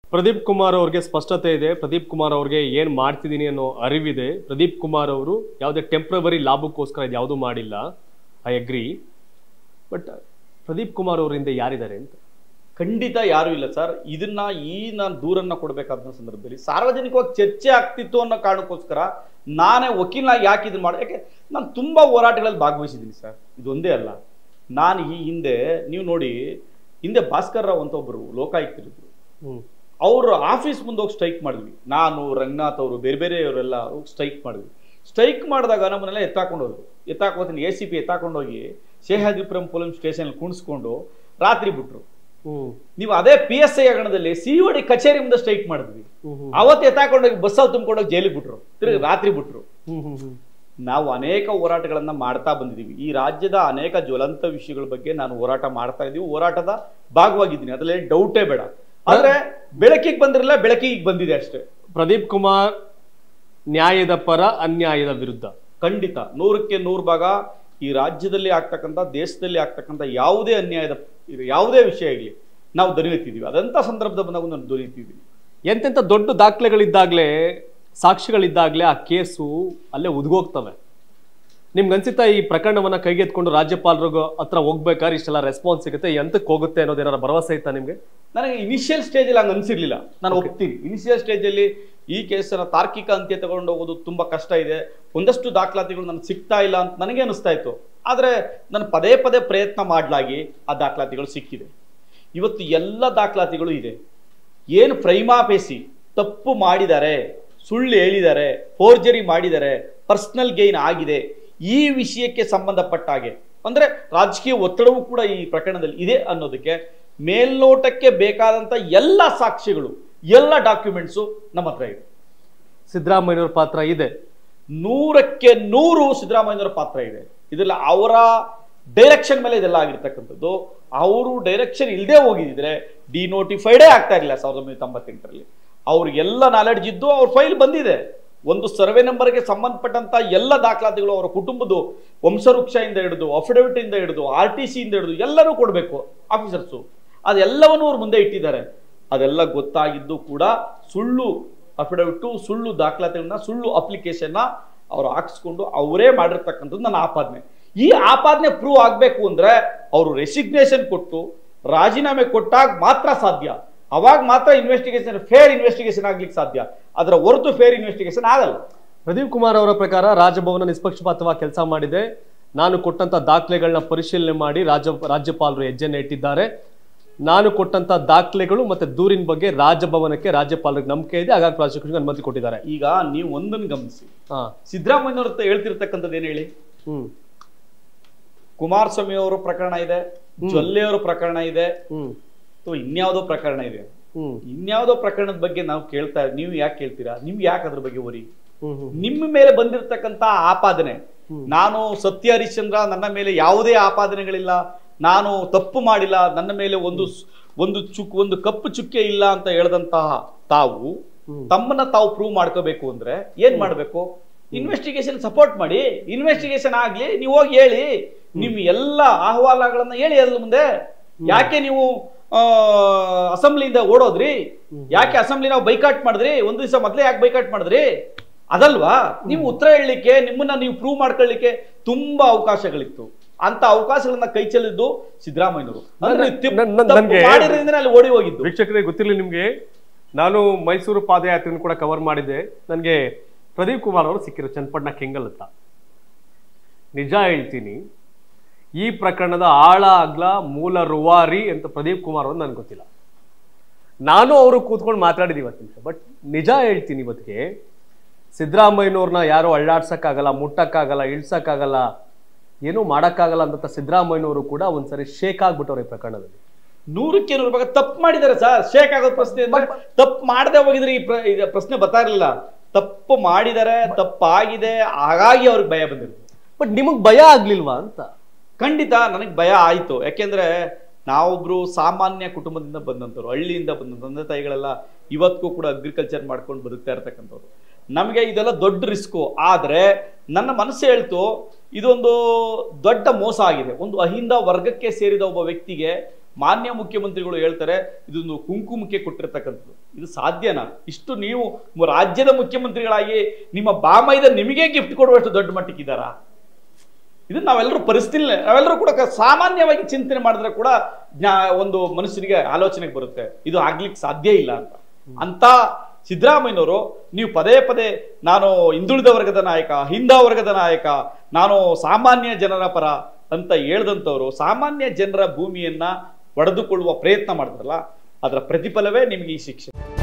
ಪ್ರದೀಪ್ ಕುಮಾರ್ ಅವ್ರಿಗೆ ಸ್ಪಷ್ಟತೆ ಇದೆ ಪ್ರದೀಪ್ ಕುಮಾರ್ ಅವ್ರಿಗೆ ಏನ್ ಮಾಡ್ತಿದ್ದೀನಿ ಅನ್ನೋ ಅರಿವಿದೆ ಪ್ರದೀಪ್ ಕುಮಾರ್ ಅವರು ಯಾವುದೇ ಟೆಂಪ್ರವರಿ ಲಾಭಕ್ಕೋಸ್ಕರ ಇದು ಯಾವುದೂ ಮಾಡಿಲ್ಲ I agree but Pradeep Kumar ಅವ್ರ ಹಿಂದೆ ಯಾರಿದ್ದಾರೆ ಅಂತ ಖಂಡಿತ ಯಾರೂ ಇಲ್ಲ ಸರ್ ಇದನ್ನ ಈ ನಾನು ದೂರನ್ನ ಕೊಡಬೇಕಾದ ಸಂದರ್ಭದಲ್ಲಿ ಸಾರ್ವಜನಿಕವಾಗಿ ಚರ್ಚೆ ಆಗ್ತಿತ್ತು ಅನ್ನೋ ಕಾರಣಕ್ಕೋಸ್ಕರ ನಾನೇ ವಕೀಲನಾಗಿ ಯಾಕೆ ಇದನ್ನ ಮಾಡಿ ಯಾಕೆ ನಾನು ತುಂಬಾ ಹೋರಾಟಗಳಲ್ಲಿ ಭಾಗವಹಿಸಿದ್ದೀನಿ ಸರ್ ಇದೊಂದೇ ಅಲ್ಲ ನಾನು ಈ ಹಿಂದೆ ನೀವು ನೋಡಿ ಹಿಂದೆ ಭಾಸ್ಕರ್ ರಾವ್ ಅಂತ ಒಬ್ಬರು ಲೋಕಾಯುಕ್ತರಿದ್ರು ಹ್ಮ್ ಅವರು ಆಫೀಸ್ ಮುಂದೆ ಹೋಗಿ ಸ್ಟ್ರೈಕ್ ಮಾಡಿದ್ವಿ ನಾನು ರಂಗನಾಥ್ ಅವರು ಬೇರೆ ಬೇರೆಯವರೆಲ್ಲ ಹೋಗಿ ಸ್ಟ್ರೈಕ್ ಮಾಡಿದ್ವಿ ಸ್ಟ್ರೈಕ್ ಮಾಡಿದಾಗ ನಮ್ಮನ್ನೆಲ್ಲ ಎತ್ತಾಕೊಂಡು ಹೋದ್ರು ಎತ್ತಾಕೋತೀನಿ ಎ ಸಿ ಪಿ ಎತ್ತಾಕೊಂಡು ಹೋಗಿ ಶೇಹಾದಿಪುರಂ ಪೊಲೀಸ್ ಸ್ಟೇಷನ್ ಕುಣಿಸ್ಕೊಂಡು ರಾತ್ರಿ ಬಿಟ್ರು ಹ್ಮ್ ನೀವು ಅದೇ ಪಿ ಎಸ್ ಐ ಹಗರಣದಲ್ಲಿ ಸಿ ಡಿ ಕಚೇರಿ ಮುಂದೆ ಸ್ಟ್ರೈಕ್ ಮಾಡಿದ್ವಿ ಹ್ಮ್ ಹ್ಮ್ ಅವತ್ತು ಎತ್ತಾಕೊಂಡೋಗಿ ಬಸ್ಸಲ್ಲಿ ತುಂಬಿಕೊಂಡೋಗಿ ಜೈಲಿಗೆ ಬಿಟ್ರು ತಿರುಗಿ ರಾತ್ರಿ ಬಿಟ್ರು ಹ್ಮ್ ಹ್ಮ್ ಹ್ಮ್ ನಾವು ಅನೇಕ ಹೋರಾಟಗಳನ್ನ ಮಾಡ್ತಾ ಬಂದಿದ್ದೀವಿ ಈ ರಾಜ್ಯದ ಅನೇಕ ಜ್ವಲಂತ ವಿಷಯಗಳ ಬಗ್ಗೆ ನಾನು ಹೋರಾಟ ಮಾಡ್ತಾ ಇದ್ದೀವಿ ಹೋರಾಟದ ಭಾಗವಾಗಿದ್ದೀನಿ ಅದರಲ್ಲಿ ಡೌಟೇ ಬೇಡ ಆದ್ರೆ ಬೆಳಕಿಗೆ ಬಂದಿರಲಿಲ್ಲ ಬೆಳಕಿಗೆ ಬಂದಿದೆ ಅಷ್ಟೇ ಪ್ರದೀಪ್ ಕುಮಾರ್ ನ್ಯಾಯದ ಪರ ಅನ್ಯಾಯದ ವಿರುದ್ಧ ಖಂಡಿತ ನೂರಕ್ಕೆ ನೂರು ಭಾಗ ಈ ರಾಜ್ಯದಲ್ಲಿ ಆಗ್ತಕ್ಕಂಥ ದೇಶದಲ್ಲಿ ಆಗ್ತಕ್ಕಂಥ ಯಾವುದೇ ಅನ್ಯಾಯದ ಇದು ಯಾವುದೇ ವಿಷಯ ಆಗಲಿ ನಾವು ದೊರೆಯುತ್ತಿದ್ದೀವಿ ಅದಂಥ ಸಂದರ್ಭದ ಬಂದಾಗ ನಾನು ದೊರೆಯುತ್ತಿದ್ದೀವಿ ಎಂತೆಂಥ ದೊಡ್ಡ ದಾಖಲೆಗಳಿದ್ದಾಗಲೇ ಸಾಕ್ಷಿಗಳಿದ್ದಾಗಲೇ ಆ ಕೇಸು ಅಲ್ಲೇ ಉದ್ಗೋಗ್ತವೆ ನಿಮ್ಗೆ ಅನ್ಸುತ್ತಾ ಈ ಪ್ರಕರಣವನ್ನ ಕೈಗೆತ್ಕೊಂಡು ರಾಜ್ಯಪಾಲರಿಗೂ ಹತ್ರ ಹೋಗ್ಬೇಕಾದ್ರೆ ಇಷ್ಟೆಲ್ಲ ರೆಸ್ಪಾನ್ಸ್ ಸಿಗುತ್ತೆ ಎಂತಕ್ಕೆ ಹೋಗುತ್ತೆ ಅನ್ನೋದೇನಾರ ಭರವಸೆ ಇತ್ತಾ ನಿಮ್ಗೆ ನನಗೆ ಇನಿಷಿಯಲ್ ಸ್ಟೇಜಲ್ಲಿ ಹಂಗೆ ಅನ್ಸಿರ್ಲಿಲ್ಲ ನಾನು ಒಪ್ತೀನಿ ಇನಿಷಿಯಲ್ ಸ್ಟೇಜಲ್ಲಿ ಈ ಕೇಸನ್ನ ತಾರ್ಕಿಕ ಅಂತ್ಯ ತಗೊಂಡು ಹೋಗೋದು ತುಂಬಾ ಕಷ್ಟ ಇದೆ ಒಂದಷ್ಟು ದಾಖಲಾತಿಗಳು ನನಗೆ ಸಿಗ್ತಾ ಇಲ್ಲ ಅಂತ ನನಗೆ ಅನಿಸ್ತಾ ಇತ್ತು ಆದರೆ ನಾನು ಪದೇ ಪದೇ ಪ್ರಯತ್ನ ಮಾಡಲಾಗಿ ಆ ದಾಖಲಾತಿಗಳು ಸಿಕ್ಕಿದೆ ಇವತ್ತು ಎಲ್ಲ ದಾಖಲಾತಿಗಳು ಇದೆ ಏನು ಪ್ರೈಮಾಪೇಸಿ ತಪ್ಪು ಮಾಡಿದ್ದಾರೆ ಸುಳ್ಳು ಹೇಳಿದ್ದಾರೆ ಫೋರ್ಜರಿ ಮಾಡಿದ್ದಾರೆ ಪರ್ಸನಲ್ ಗೈನ್ ಆಗಿದೆ ಈ ವಿಷಯಕ್ಕೆ ಸಂಬಂಧಪಟ್ಟ ಹಾಗೆ ಅಂದ್ರೆ ರಾಜಕೀಯ ಒತ್ತಡವೂ ಕೂಡ ಈ ಪ್ರಕರಣದಲ್ಲಿ ಇದೆ ಅನ್ನೋದಕ್ಕೆ ಮೇಲ್ನೋಟಕ್ಕೆ ಬೇಕಾದಂತ ಎಲ್ಲ ಸಾಕ್ಷ್ಯಗಳು ಎಲ್ಲ ಡಾಕ್ಯುಮೆಂಟ್ಸು ನಮ್ಮ ಹತ್ರ ಇದೆ ಸಿದ್ದರಾಮಯ್ಯನವ್ರ ಪಾತ್ರ ಇದೆ ನೂರಕ್ಕೆ ನೂರು ಸಿದ್ದರಾಮಯ್ಯನವರ ಪಾತ್ರ ಇದೆ ಇದರಲ್ಲಿ ಅವರ ಡೈರೆಕ್ಷನ್ ಮೇಲೆ ಇದೆಲ್ಲ ಆಗಿರ್ತಕ್ಕಂಥದ್ದು ಅವರು ಡೈರೆಕ್ಷನ್ ಇಲ್ಲದೆ ಹೋಗಿದ್ರೆ ಡಿನೋಟಿಫೈಡೇ ಆಗ್ತಾ ಇರಲಿಲ್ಲ ಸಾವಿರದ ಒಂಬೈನೂರ ತೊಂಬತ್ತೆಂಟರಲ್ಲಿ ಅವ್ರಿಗೆಲ್ಲ ನಾಲೆಡ್ಜ್ ಇದ್ದು ಅವ್ರ ಫೈಲ್ ಬಂದಿದೆ ಒಂದು ಸರ್ವೆ ನಂಬರ್ಗೆ ಸಂಬಂಧಪಟ್ಟಂತ ಎಲ್ಲ ದಾಖಲಾತಿಗಳು ಅವರ ಕುಟುಂಬದ ವಂಶವೃಕ್ಷದಿಂದ ಹಿಡಿದು ಅಫಿಡವಿಟ್ ಇಂದ ಹಿಡಿದು ಆರ್ ಟಿ ಸಿ ಇಂದ ಹಿಡಿದು ಎಲ್ಲರೂ ಕೊಡಬೇಕು ಆಫೀಸರ್ಸು ಅದೆಲ್ಲವನ್ನೂ ಅವ್ರ ಮುಂದೆ ಇಟ್ಟಿದ್ದಾರೆ ಅದೆಲ್ಲ ಗೊತ್ತಾಗಿದ್ದು ಕೂಡ ಸುಳ್ಳು ಅಫಿಡವಿಟ್ಟು ಸುಳ್ಳು ದಾಖಲಾತಿಗಳನ್ನ ಸುಳ್ಳು ಅಪ್ಲಿಕೇಶನ್ನ ಅವ್ರು ಹಾಕಿಸ್ಕೊಂಡು ಅವರೇ ಮಾಡಿರ್ತಕ್ಕಂಥದ್ದು ನನ್ನ ಆಪಾದನೆ ಈ ಆಪಾದನೆ ಪ್ರೂವ್ ಆಗಬೇಕು ಅಂದ್ರೆ ಅವರು ರೆಸಿಗ್ನೇಷನ್ ಕೊಟ್ಟು ರಾಜೀನಾಮೆ ಕೊಟ್ಟಾಗ ಮಾತ್ರ ಸಾಧ್ಯ ಅವಾಗ ಮಾತ್ರ ಇನ್ವೆಸ್ಟಿಗೇಷನ್ ಫೇರ್ ಇನ್ವೆಸ್ಟಿಗೇಷನ್ ಆಗ್ಲಿಕ್ಕೆ ಸಾಧ್ಯ ಅದರ ಹೊರತು ಫೇರ್ ಇನ್ವೆಸ್ಟಿಗೇಷನ್ ಆಗಲ್ಲ ಪ್ರದೀಪ್ ಕುಮಾರ್ ಅವರ ಪ್ರಕಾರ ರಾಜಭವನ ನಿಷ್ಪಕ್ಷಪಾತವಾಗಿ ಕೆಲಸ ಮಾಡಿದೆ ನಾನು ಕೊಟ್ಟಂತ ದಾಖಲೆಗಳನ್ನ ಪರಿಶೀಲನೆ ಮಾಡಿ ರಾಜ್ಯ ರಾಜ್ಯಪಾಲರು ಹೆಜ್ಜೆನ ಇಟ್ಟಿದ್ದಾರೆ ನಾನು ಕೊಟ್ಟಂತ ದಾಖಲೆಗಳು ಮತ್ತೆ ದೂರಿನ ಬಗ್ಗೆ ರಾಜಭವನಕ್ಕೆ ರಾಜ್ಯಪಾಲರಿಗೆ ನಂಬಿಕೆ ಇದೆ ಹಾಗಾಗಿ ಪ್ರಾಸಿಕ್ಯೂಷನ್ಗೆ ಅನುಮತಿ ಕೊಟ್ಟಿದ್ದಾರೆ ಈಗ ನೀವು ಒಂದನ್ನು ಗಮನಿಸಿ ಹಾ ಸಿದ್ದರಾಮಯ್ಯವ್ರ ಹತ್ರ ಹೇಳ್ತಿರ್ತಕ್ಕಂಥದ್ದು ಏನು ಹೇಳಿ ಹ್ಮ್ ಕುಮಾರಸ್ವಾಮಿ ಅವರ ಪ್ರಕರಣ ಇದೆ ಜೊಲ್ಲೆಯವರ ಪ್ರಕರಣ ಇದೆ ಹ್ಮ್ ಅಥವಾ ಇನ್ಯಾವುದೋ ಪ್ರಕರಣ ಇದೆ ಹ್ಮ್ ಇನ್ಯಾವುದೋ ಪ್ರಕರಣದ ಬಗ್ಗೆ ನಾವು ಕೇಳ್ತಾ ನೀವು ಯಾಕೆ ಕೇಳ್ತೀರಾ ನಿಮ್ಗೆ ಯಾಕೆ ಅದ್ರ ಬಗ್ಗೆ ಹೊರಿ ಹ್ಮ್ ಹ್ಮ್ ನಿಮ್ಮ ಮೇಲೆ ಬಂದಿರತಕ್ಕಂತ ಆಪಾದನೆ ನಾನು ಸತ್ಯ ಹರಿಶ್ಚಂದ್ರ ನನ್ನ ಮೇಲೆ ಯಾವುದೇ ಆಪಾದನೆಗಳಿಲ್ಲ ನಾನು ತಪ್ಪು ಮಾಡಿಲ್ಲ ನನ್ನ ಮೇಲೆ ಒಂದು ಸ್- ಒಂದು ಚುಕ್ ಒಂದು ಕಪ್ಪು ಚುಕ್ಕೆ ಇಲ್ಲ ಅಂತ ಹೇಳ್ದಂತಹ ತಾವು ಹ್ಮ್. ತಮ್ಮನ್ನ ತಾವು ಪ್ರೂವ್ ಮಾಡ್ಕೋಬೇಕು ಅಂದ್ರೆ ಏನ್ ಮಾಡ್ಬೇಕು ಇನ್ವೆಸ್ಟಿಗೇಷನ್ ಸಪೋರ್ಟ್ ಮಾಡಿ ಇನ್ವೆಸ್ಟಿಗೇಷನ್ ಆಗ್ಲಿ ನೀವು ಹೋಗಿ ಹೇಳಿ ನಿಮ್ ಎಲ್ಲ ಅಹವಾಲಗಳನ್ನ ಹೇಳಿ ಎಲ್ಲ ಮುಂದೆ ಯಾಕೆ ನೀವು ಆ, ಅಸೆಂಬ್ಲಿಯಿಂದ ಓಡೋದ್ರಿ ಯಾಕೆ ಅಸೆಂಬ್ಲಿ ನಾವು ಬೈಕಾಟ್ ಮಾಡಿದ್ರಿ ಒಂದು ದಿವಸ ಮೊದಲೇ ಯಾಕೆ ಬೈಕಾಟ್ ಮಾಡಿದ್ರಿ ಅದಲ್ವಾ ನೀವು ಉತ್ತರ ಹೇಳಲಿಕ್ಕೆ ನಿಮ್ಮನ್ನ ನೀವು ಪ್ರೂವ್ ಮಾಡ್ಕೊಳ್ಳಿಕ್ಕೆ ತುಂಬಾ ಅವಕಾಶಗಳಿತ್ತು ಅಂತ ಅವಕಾಶಗಳನ್ನ ಕೈ ಚೆಲ್ಲಿದ್ದು ಸಿದ್ದರಾಮಯ್ಯನವರು ಅಂದ್ರೆ ನನ್ನ- ತಿಪ್- ನನ್ನ- ತಪ್ಪು ನನ್ಗೆ- ಮಾಡಿದ್ರಿಂದನೇ ಅಲ್ಲಿ ಓಡಿ ಹೋಗಿದ್ದು ವೀಕ್ಷಕರೇ ಗೊತ್ತಿರಲಿ ನಿಮಗೆ ನಾನು ಮೈಸೂರು ಪಾದಯಾತ್ರೆಯನ್ನು ಕೂಡ ಕವರ್ ಮಾಡಿದ್ದೆ ನನಗೆ ಪ್ರದೀಪ್ ಕುಮಾರ್ ಅವರು ಸಿಕ್ಕಿರೋ ಚನ್ನಪಟ್ಟಣ ಕೆಂಗಲ್ ಹತ್ರ ನಿಜ ಹೇಳ್ತೀನಿ ಈ ಪ್ರಕರಣದ ಆಳ ಅಗ್ಲ ಮೂಲ ರುವಾರಿ ಅಂತ ಪ್ರದೀಪ್ ಕುಮಾರ್ ಅವರು ನನಗೆ ಗೊತ್ತಿಲ್ಲ ನಾನು ಅವರು ಕೂತ್ಕೊಂಡು ಮಾತಾಡಿದೀವಿ ಇವತ್ತು ನಿಮಿಷ ಬಟ್ ನಿಜ ಹೇಳ್ತೀನಿ ಇವತ್ತಿಗೆ ಸಿದ್ದರಾಮಯ್ಯನವ್ರನ್ನ ಯಾರು ಅಳ್ಳಾಡ್ಸಕ್ಕಾಗಲ್ಲ ಮುಟ್ಟಕ್ಕಾಗಲ್ಲ ಇಳ್ಸಕ್ಕಾಗಲ್ಲ ಏನೂ ಮಾಡೋಕ್ಕಾಗಲ್ಲ ಅಂತ ಸಿದ್ದರಾಮಯ್ಯನವರು ಕೂಡ ಒಂದ್ಸರಿ ಶೇಕ್ ಆಗ್ಬಿಟ್ಟವ್ರೆ ಈ ಪ್ರಕರಣದಲ್ಲಿ ನೂರಕ್ಕೆ ನೂರು ಭಾಗ ತಪ್ಪು ಮಾಡಿದ್ದಾರೆ ಸರ್ ಶೇಕ್ ಆಗೋ ಪ್ರಶ್ನೆ ಅಂದ್ರೆ ತಪ್ಪು ಮಾಡದೆ ಹೋಗಿದ್ರೆ ಈ ಪ್ರ- ಇದು ಪ್ರಶ್ನೆ ಬರ್ತಾ ಇರಲಿಲ್ಲ ತಪ್ಪು ಮಾಡಿದ್ದಾರೆ ತಪ್ಪಾಗಿದೆ ಹಾಗಾಗಿ ಅವ್ರಿಗೆ ಭಯ ಬಂದಿರುತ್ತೆ ಬಟ್ ನಿಮಗ್ ಭಯ ಆಗ್ಲಿಲ್ವಾ ಅಂತ ಖಂಡಿತ ನನಗೆ ಭಯ ಆಯಿತು ಯಾಕೆಂದ್ರೆ ನಾವೊಬ್ರು ಸಾಮಾನ್ಯ ಕುಟುಂಬದಿಂದ ಬಂದಂಥವ್ರು ಹಳ್ಳಿಯಿಂದ ಬಂದ ತಂದೆ ತಾಯಿಗಳೆಲ್ಲ ಇವತ್ತಿಗೂ ಕೂಡ ಅಗ್ರಿಕಲ್ಚರ್ ಮಾಡ್ಕೊಂಡು ಬದುಕ್ತಾ ಇರ್ತಕ್ಕಂಥವ್ರು ನಮಗೆ ಇದೆಲ್ಲ ದೊಡ್ಡ ರಿಸ್ಕು ಆದರೆ ನನ್ನ ಮನಸ್ಸು ಹೇಳ್ತು ಇದೊಂದು ದೊಡ್ಡ ಮೋಸ ಆಗಿದೆ ಒಂದು ಅಹಿಂದ ವರ್ಗಕ್ಕೆ ಸೇರಿದ ಒಬ್ಬ ವ್ಯಕ್ತಿಗೆ ಮಾನ್ಯ ಮುಖ್ಯಮಂತ್ರಿಗಳು ಹೇಳ್ತಾರೆ ಇದೊಂದು ಕುಂಕುಮಕ್ಕೆ ಕೊಟ್ಟಿರ್ತಕ್ಕಂಥದ್ದು ಇದು ಸಾಧ್ಯನಾ ಇಷ್ಟು ನೀವು ಮ- ರಾಜ್ಯದ ಮುಖ್ಯಮಂತ್ರಿಗಳಾಗಿ ನಿಮ್ಮ ಬಾಮೈದ ನಿಮಗೆ ಗಿಫ್ಟ್ ಕೊಡುವಷ್ಟು ದೊಡ್ಡ ಮಟ್ಟಕ್ಕಿದ್ದಾರಾ ಇದನ್ನ ನಾವೆಲ್ಲರೂ ಪರಿಸ್ಥಿತಿ ನಾವೆಲ್ಲರೂ ಕೂಡ ಕ- ಸಾಮಾನ್ಯವಾಗಿ ಚಿಂತನೆ ಮಾಡಿದ್ರೆ ಕೂಡ ಜ್ಞಾ- ಒಂದು ಮನುಷ್ಯನಿಗೆ ಆಲೋಚನೆಗೆ ಬರುತ್ತೆ ಇದು ಆಗ್ಲಿಕ್ಕೆ ಸಾಧ್ಯ ಇಲ್ಲ ಅಂತ ಅಂತ ಸಿದ್ದರಾಮಯ್ಯನವರು ನೀವು ಪದೇ ಪದೇ ನಾನು ಹಿಂದುಳಿದ ವರ್ಗದ ನಾಯಕ ಹಿಂದ ವರ್ಗದ ನಾಯಕ ನಾನು ಸಾಮಾನ್ಯ ಜನರ ಪರ ಅಂತ ಹೇಳ್ದಂಥವ್ರು ಸಾಮಾನ್ಯ ಜನರ ಭೂಮಿಯನ್ನ ಒಡೆದುಕೊಳ್ಳುವ ಪ್ರಯತ್ನ ಮಾಡಿದ್ರಲ್ಲ ಅದರ ಪ್ರತಿಫಲವೇ ನಿಮಗೆ ಈ ಶಿಕ್ಷೆ